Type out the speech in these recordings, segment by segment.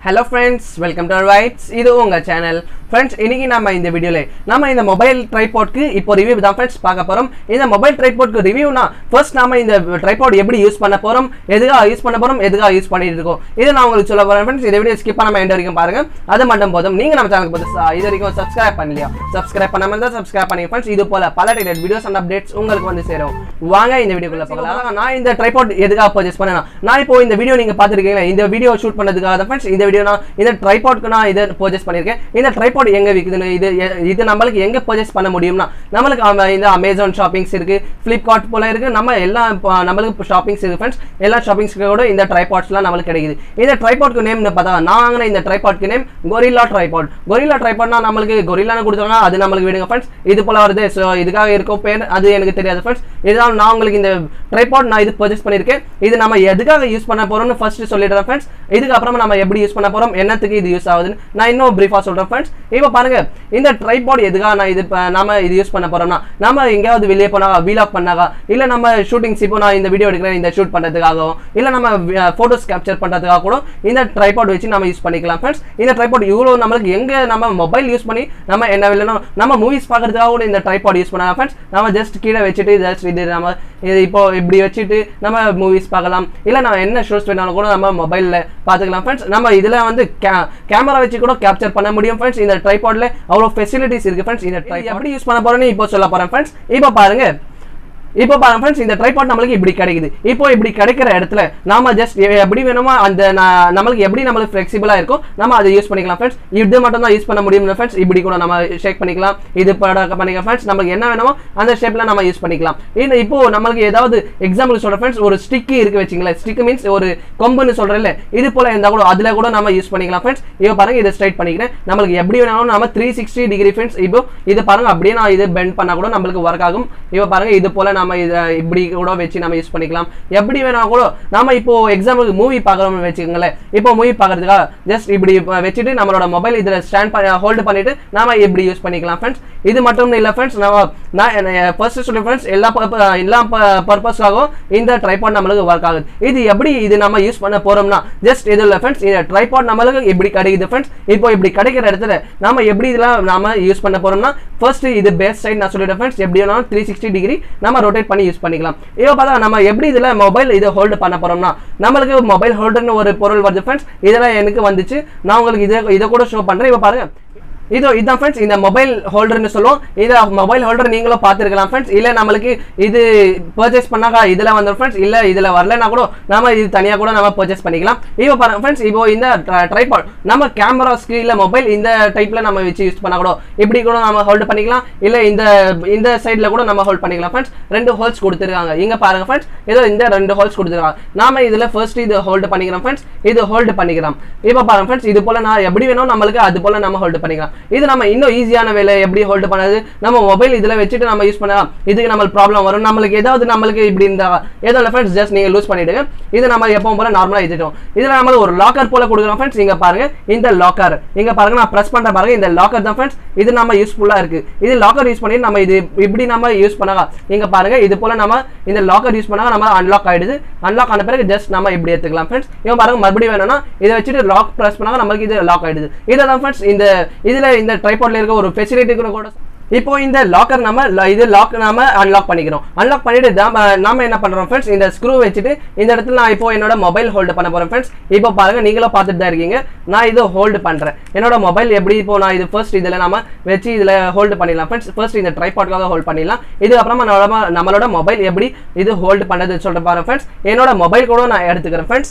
hello friends welcome to Rights இது உங்கள் channel friends இன்னைக்கு நம்ம இந்த வீடியோவில் நம்ம இந்த மொபைல் ட்ரைபாட்க்கு இப்போ ரிவ்யூ தான் ஃப்ரெண்ட்ஸ் பார்க்க போகிறோம் இந்த மொபைல் ட்ரைபாட்க்கு ரிவ்யூனா ஃபர்ஸ்ட் நாம இந்த ட்ரைபாட் எப்படி யூஸ் பண்ண போகிறோம் எதுக்காக யூஸ் பண்ண போகிறோம் எதுக்காக யூஸ் பண்ணிட்டு இருக்கோம் இதை நான் உங்களுக்கு சொல்ல போகிறேன் ஃப்ரெண்ட்ஸ் இந்த வீடியோ ஸ்கிப் பண்ணாம எண்ட் வரைக்கும் பாருங்க அது மட்டும் போதும் நீங்கள் நம்ம சேனலுக்கு புதுசா இது வரைக்கும் சப்ஸ்கிரைப் பண்ணலையா சப்ஸ்கிரைப் பண்ணாம இருந்தால் சப்ஸ்கிரைப் பண்ணி ஃப்ரெண்ட்ஸ் இது போல பல டைலட் வீடியோஸ் அண்ட் அப்டேட்ஸ் உங்களுக்கு வந்து சேரும் வாங்க இந்த வீடியோக்குள்ள போகலாம் நான் இந்த ட்ரைபாட் எதுக்காக பர்ச்சேஸ் பண்ணேன் நான் இப்போ இந்த வீடியோ நீங்க பார்த்துருக்கீங்களா இந்த வீடியோ ஷூட் பண்ணதுக்காக தான் ஃப்ரெண்ட்ஸ் இந்த வீடியோ நான் இந்த ட்ரைபாட்க்கு நான் இதை பர்ச்சேஸ் பண்ணியிருக்கேன் இந்த ட்ரைபாட் எங்க விற்குதுன்னு இது எ- இது நம்மளுக்கு எங்க பர்ச்சேஸ் பண்ண முடியும்னா நம்மளுக்கு அம- இந்த அமேசான் ஷாப்பிங்ஸ் இருக்கு ஃப்ளிப்கார்ட் போல இருக்கு நம்ம எல்லா இப்போ நம்மளுக்கு ஷாப்பிங்ஸ் இருக்கு ஃப்ரெண்ட்ஸ் எல்லா ஷாப்பிங்ஸ்க்கு கூட இந்த ட்ரைபாட்ஸ்லாம் நம்மளுக்கு கிடைக்குது இந்த ட்ரைபாட்க்கு நேம்னு பார்த்தா நான் வாங்கின இந்த ட்ரைபாட்க்கு நேம் கொரில்லா ட்ரைபாட் கொரில்லா ட்ரைபாட்னா நம்மளுக்கு கொரில்லான்னு கொடுத்தாங்க அது நம்மளுக்கு விடுங்க ஃப்ரெண்ட்ஸ் இது போல வருது ஸோ இதுக்காக இருக்கும் பேர் அது எனக்கு தெரியாது ஃப்ரெண்ட்ஸ் இதுதான் நான் உங்களுக்கு இந்த ட்ரைபாட் நான் இது பர்ச்சேஸ் பண்ணியிருக்கேன் இது நம்ம எதுக்காக யூஸ் பண்ண போறோம்னு ஃபர்ஸ்ட் சொல்லிடுறேன் ஃப்ரெண்ட்ஸ் இதுக்கு அப்புறமா நம்ம எப்படி யூஸ் பண்ண போறோம் என்னத்துக்கு இது யூஸ் ஆகுதுன்னு நான் இன்னும் பிரீஃபாக சொல்றேன் ஃப்ரெண்ட்ஸ் இப்போ பாருங்க இந்த ட்ரைபாட் எதுக்காக நான் இது ப- நாம இது யூஸ் பண்ண போறோம்னா நம்ம எங்கேயாவது வெளியே போனாங்க வீலாக் பண்ணாங்க இல்ல நம்ம ஷூட்டிங்ஸ் இப்போ நான் இந்த வீடியோ எடுக்கிறேன் இந்த ஷூட் பண்றதுக்காகவும் இல்ல நம்ம போட்டோஸ் கேப்சர் பண்றதுக்காக கூட இந்த ட்ரைபாட் வச்சு நம்ம யூஸ் பண்ணிக்கலாம் ஃப்ரெண்ட்ஸ் இந்த ட்ரைபாட் இவ்வளோ நம்மளுக்கு எங்க நம்ம மொபைல் யூஸ் பண்ணி நம்ம என்ன இல்லைன்னா நம்ம மூவிஸ் பார்க்கறதுக்காக கூட இந்த ட்ரைபாட் யூஸ் பண்ணலாம் ஃப்ரெண்ட்ஸ் நம்ம ஜஸ்ட் கீழே வச்சுட்டு ஜஸ்ட் இது நம்ம இது இப்போ இப்படி வச்சுட்டு நம்ம மூவிஸ் பார்க்கலாம் இல்ல நம்ம என்ன ஷோஸ் வேணாலும் கூட நம்ம மொபைல்ல பார்த்துக்கலாம் ஃப்ரெண்ட்ஸ் நம்ம இதுல வந்து கேமரா வச்சு கூட கேப்சர் பண்ண முடியும் ஃப்ரெண்ட்ஸ் இந்த ட்ரைபாட்ல அவ்வளோ ஃபெசிலிட்டிஸ் இருக்கு ஃப்ரெண்ட்ஸ் இந்த tripod எப்படி யூஸ் பண்ண போறேன்னு இப்போ சொல்ல போறேன் ஃப்ரெண்ட்ஸ் இப்போ பாருங்க இப்போ பாருங்க ஃப்ரெண்ட்ஸ் இந்த ட்ரைபாட் நம்மளுக்கு இப்படி கிடைக்குது இப்போ இப்படி கிடைக்கிற இடத்துல நாம ஜஸ்ட் எப்படி வேணுமோ அந்த நா- நம்மளுக்கு எப்படி நம்மளுக்கு ஃப்ளெக்சிபிளா இருக்கும் நம்ம அதை யூஸ் பண்ணிக்கலாம் ஃப்ரெண்ட்ஸ் இது மட்டும் தான் யூஸ் பண்ண முடியும் ஃப்ரெண்ட்ஸ் இப்படி கூட நம்ம ஷேக் பண்ணிக்கலாம் இது பட பண்ணிக்கலாம் ஃப்ரெண்ட்ஸ் நமக்கு என்ன வேணுமோ அந்த ஷேப்ல நம்ம யூஸ் பண்ணிக்கலாம் இந்த இப்போ நம்மளுக்கு ஏதாவது எக்ஸாம்பிள் சொல்ற ஃப்ரெண்ட்ஸ் ஒரு ஸ்டிக்கு இருக்கு வச்சுங்களேன் ஸ்டிக் மீன்ஸ் ஒரு கொம்புன்னு சொல்றேன்ல இது போல இருந்தா கூட அதுல கூட நம்ம யூஸ் பண்ணிக்கலாம் ஃப்ரெண்ட்ஸ் இப்போ பாருங்க இதை ஸ்ட்ரைட் பண்ணிக்கிறேன் நம்மளுக்கு எப்படி வேணாலும் நம்ம த்ரீ சிக்ஸ்டி டிகிரி ஃப்ரெண்ட்ஸ் இப்போ இது பாருங்க அப்படியே நான் இது பெண்ட் பண்ணா கூட நம்மளுக்கு ஒர்க் ஆகும் இப்போ பாருங்க இது போல நம்ம இதை இப்படி கூட வச்சு நம்ம யூஸ் பண்ணிக்கலாம் எப்படி வேணா கூட நாம இப்போ எக்ஸாம்பிளுக்கு மூவி பார்க்குறோம்னு வச்சுக்கோங்களேன் இப்போ மூவி பார்க்கறதுக்காக ஜஸ்ட் இப்படி இப்ப வச்சுட்டு நம்மளோட மொபைல் இதில் ஸ்டாண்ட் பண்ணி ஹோல்டு பண்ணிட்டு நாம இப்படி யூஸ் பண்ணிக்கலாம் ஃப்ரெண்ட்ஸ் இது மட்டும் இல்லை ஃப்ரெண்ட்ஸ் நம்ம நான் ஃபர்ஸ்ட் சொல்லி ஃப்ரெண்ட்ஸ் எல்லா purpo- எல்லா பர்பஸ்க்காகவும் இந்த ட்ரைபாட் நம்மளுக்கு ஒர்க் ஆகுது இது எப்படி இது நம்ம யூஸ் பண்ண போறோம்னா ஜஸ்ட் இது இல்லை ஃப்ரெண்ட்ஸ் இந்த ட்ரைபாட் நம்மளுக்கு இப்படி கிடைக்குது ஃப்ரெண்ட்ஸ் இப்போ இப்படி கிடைக்கிற இடத்துல நாம எப்படி இதெல்லாம் நாம யூஸ் பண்ண போறோம்னா ஃபர்ஸ்ட் இது பேஸ் சைடு நான் சொல்லிட்டேன் ஃப்ரெண்ட்ஸ் எப்படி வேணாலும் த்ரீ சிக்ஸ்டி டிகிரி நம்ம ரொட்டேட் பண்ணி யூஸ் பண்ணிக்கலாம் இப்போ பார்த்தா நம்ம எப்படி இதுல மொபைல் இதை ஹோல்டு பண்ண போறோம்னா நம்மளுக்கு மொபைல் ஹோல்டர்னு ஒரு பொருள் வருது ஃப்ரெண்ட்ஸ் இதெல்லாம் எனக்கு வந்துச்சு நான் உங்களுக்கு இதை இதை கூட ஷோ பண்றேன் இப்போ பாருங்க இதோ இதான் ஃப்ரெண்ட்ஸ் இந்த மொபைல் ஹோல்டர்னு சொல்லுவோம் இதை மொபைல் ஹோல்டர் நீங்களும் பார்த்துருக்கலாம் ஃப்ரெண்ட்ஸ் இல்லை நம்மளுக்கு இது பர்ச்சேஸ் பண்ணாக்கா இதில் வந்து ஃப்ரெண்ட்ஸ் இல்லை இதில் வரலனா கூட நம்ம இது தனியாக கூட நம்ம பர்ச்சேஸ் பண்ணிக்கலாம் இப்போ பாருங்க ஃப்ரெண்ட்ஸ் இப்போ இந்த ட்ரைபாட் நம்ம கேமராஸ்க்கு இல்லை மொபைல் இந்த டைப்பில் நம்ம வச்சு யூஸ் பண்ணா கூட இப்படி கூட நம்ம ஹோல்டு பண்ணிக்கலாம் இல்லை இந்த இந்த சைடில் கூட நம்ம ஹோல்ட் பண்ணிக்கலாம் ஃப்ரெண்ட்ஸ் ரெண்டு ஹோல்ஸ் கொடுத்துருக்காங்க இங்கே பாருங்க ஃப்ரெண்ட்ஸ் ஏதோ இந்த ரெண்டு ஹோல்ஸ் கொடுத்துருக்காங்க நாம இதில் ஃபர்ஸ்ட் இது ஹோல்டு பண்ணிக்கிறோம் ஃப்ரெண்ட்ஸ் இது ஹோல்டு பண்ணிக்கிறோம் இப்போ பாருங்க ஃப்ரெண்ட்ஸ் இது போல நான் எப்படி வேணும் நம்மளுக்கு அது போல நம்ம ஹோல்டு பண்ணிக்கலாம் இது நம்ம இன்னும் ஈஸியான வேலை எப்படி ஹோல்டு பண்ணது நம்ம மொபைல் இதில் வச்சுட்டு நம்ம யூஸ் பண்ணலாம் இதுக்கு நம்மளுக்கு ப்ராப்ளம் வரும் நம்மளுக்கு ஏதாவது நம்மளுக்கு இப்படி இருந்தா ஏதோ இல்லை ஃப்ரெண்ட்ஸ் ஜஸ்ட் நீங்கள் லூஸ் பண்ணிடுங்க இது நம்ம எப்பவும் போல நார்மலாக எடுத்துட்டோம் இதில் நம்மளுக்கு ஒரு லாக்கர் போல கொடுக்குறோம் ஃப்ரெண்ட்ஸ் இங்கே பாருங்க இந்த லாக்கர் இங்க பாருங்க நான் ப்ரெஸ் பண்ற பாருங்க இந்த லாக்கர் தான் ஃப்ரெண்ட்ஸ் இது நம்ம யூஸ்ஃபுல்லா இருக்கு இது லாக்கர் யூஸ் பண்ணி நம்ம இது இப்படி நம்ம யூஸ் பண்ணாங்க இங்க பாருங்க இது போல நம்ம இந்த லாக்கர் யூஸ் பண்ணாங்க நம்ம அன்லாக் ஆயிடுது அன்லாக் ஆன பிறகு ஜஸ்ட் நம்ம இப்படி எடுத்துக்கலாம் ஃப்ரெண்ட்ஸ் இவன் பாருங்க மறுபடியும் வேணும்னா இதை வச்சுட்டு லாக் ப்ரெஸ் பண்ணாங்க நமக்கு இது லாக் ஆயிடுது இதை தான் ஃப்ரெண்ட்ஸ் இந்த இதுல இந்த ட்ரைபாட்ல இருக்க ஒரு ஃபெசிலிட்டி கூட இப்போ இந்த லாக்கர் நம்ம ல- இது லாக் நாம அன்லாக் பண்ணிக்கிறோம் அன்லாக் பண்ணிட்டு நாம நாம என்ன பண்றோம் ஃப்ரெண்ட்ஸ் இந்த ஸ்க்ரூ வச்சுட்டு இந்த இடத்துல நான் இப்போ என்னோட மொபைல் ஹோல்டு பண்ண போறேன் ஃப்ரெண்ட்ஸ் இப்போ பாருங்க நீங்களும் பார்த்துட்டு தான் இருக்கீங்க நான் இது ஹோல்டு பண்றேன் என்னோட மொபைல் எப்படி இப்போ நான் இது ஃபர்ஸ்ட் இதுல நாம வச்சு இதுல ஹோல்டு பண்ணிடலாம் ஃப்ரெண்ட்ஸ் ஃபர்ஸ்ட் இந்த ட்ரைபாட்காக ஹோல்ட் பண்ணிடலாம் இது அப்புறமா நம்மளோட நம்மளோட மொபைல் எப்படி இது ஹோல்டு பண்ணது சொல்லிட்டு பாருங்க ஃப்ரெண்ட்ஸ் என்னோட மொபைல் கூட நான் எடுத்துக்கிறேன் ஃப்ரெண்ட்ஸ்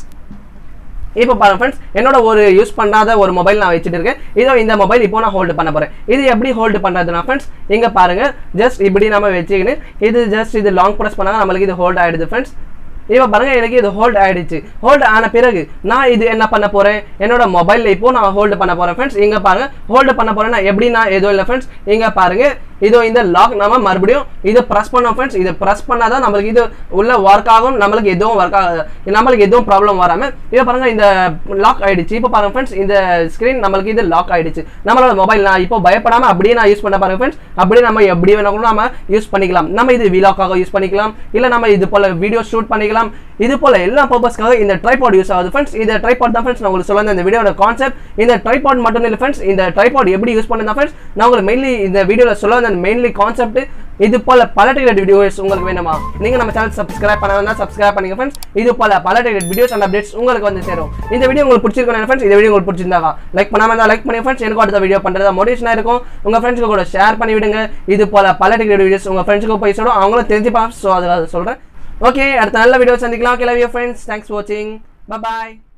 இப்போ பாருங்க ஃப்ரெண்ட்ஸ் என்னோட ஒரு யூஸ் பண்ணாத ஒரு மொபைல் நான் வச்சுட்டு இருக்கேன் இதோ இந்த மொபைல் இப்போ நான் ஹோல்டு பண்ண போறேன் இது எப்படி ஹோல்டு பண்றதுனா ஃப்ரெண்ட்ஸ் இங்க பாருங்க ஜஸ்ட் இப்படி நம்ம வச்சுக்கின்னு இது ஜஸ்ட் இது லாங் ப்ரெஸ் பண்ணாங்க நம்மளுக்கு இது ஹோல்ட் ஆயிடுது ஃப்ரெண்ட்ஸ் இப்போ பாருங்க எனக்கு இது ஹோல்ட் ஆயிடுச்சு ஹோல்ட் ஆன பிறகு நான் இது என்ன பண்ண போறேன் என்னோட மொபைல்ல இப்போ நான் ஹோல்டு பண்ண போறேன் ஃப்ரெண்ட்ஸ் இங்க பாருங்க ஹோல்டு பண்ண போறேன்னா எப்படி நான் எதுவும் இல்லை ஃப்ரெண்ட்ஸ் இங்க பாருங்க இதோ இந்த லாக் நம்ம மறுபடியும் இதை ப்ரெஸ் பண்ணோம் ஃப்ரெண்ட்ஸ் இதை ப்ரெஸ் பண்ணாதான் நம்மளுக்கு இது உள்ள ஒர்க் ஆகும் நம்மளுக்கு எதுவும் ஒர்க் ஆகாது நம்மளுக்கு எதுவும் ப்ராப்ளம் வராம இப்போ பாருங்க இந்த லாக் ஆயிடுச்சு இப்போ பாருங்க ஃப்ரெண்ட்ஸ் இந்த ஸ்கிரீன் நம்மளுக்கு இது லாக் ஆயிடுச்சு நம்மளோட மொபைல் நான் இப்போ பயப்படாம அப்படியே நான் யூஸ் பண்ண பாருங்க ஃப்ரெண்ட்ஸ் அப்படியே நம்ம எப்படி வேணா கூட நம்ம யூஸ் பண்ணிக்கலாம் நம்ம இது விலாக்காக யூஸ் பண்ணிக்கலாம் இல்ல நம்ம இது போல வீடியோ ஷூட் பண்ணிக்கலாம் இது போல எல்லா பர்பஸ்க்காக இந்த ட்ரைபாட் யூஸ் ஆகுது ஃப்ரெண்ட்ஸ் இந்த ட்ரைபாட் தான் ஃப்ரெண்ட்ஸ் நான் உங்களுக்கு சொல்ல இந்த வீடியோட கான்செப்ட் இந்த ட்ரைபாட் மட்டும் இல்லை ஃப்ரெண்ட்ஸ் இந்த ட்ரைபாட் எப்படி யூஸ் பண்ணுறதா ஃப்ரெண்ட்ஸ் நான் உங்களுக்கு மெயின்லி இந்த வீடியோவில் சொல்ல வந்த மெயின்லி கான்செப்ட் இது போல பல டிக்கெட் வீடியோஸ் உங்களுக்கு வேணுமா நீங்க நம்ம சேனல் சப்ஸ்கிரைப் பண்ண வேணா சப்ஸ்கிரைப் பண்ணுங்க ஃப்ரெண்ட்ஸ் இது போல பல டிக்கெட் வீடியோஸ் அண்ட் அப்டேட்ஸ் உங்களுக்கு வந்து சேரும் இந்த வீடியோ உங்களுக்கு பிடிச்சிருக்கணும் ஃப்ரெண்ட்ஸ் இந்த வீடியோ உங்களுக்கு பிடிச்சிருந்தாங்க லைக் பண்ணாம இருந்தா லைக் பண்ணி ஃப்ரெண்ட்ஸ் எனக்கு அடுத்த வீடியோ பண்றதா மோட்டிவேஷனா இருக்கும் உங்க ஃப்ரெண்ட்ஸ்க்கு கூட ஷேர் பண்ணி விடுங்க இது போல பல டிக்கெட் வீடியோஸ் உங்க ஃப்ரெண்ட்ஸ்க்கு போய் சொல்லும் அவங்களும் தெரிஞ்சுப்பாங்க ஸோ அதுக்காக சொல்றேன் ஓகே அடுத்த நல்ல வீடியோ சந்திக்கலாம் okay love you friends thanks for வாட்சிங் பாய்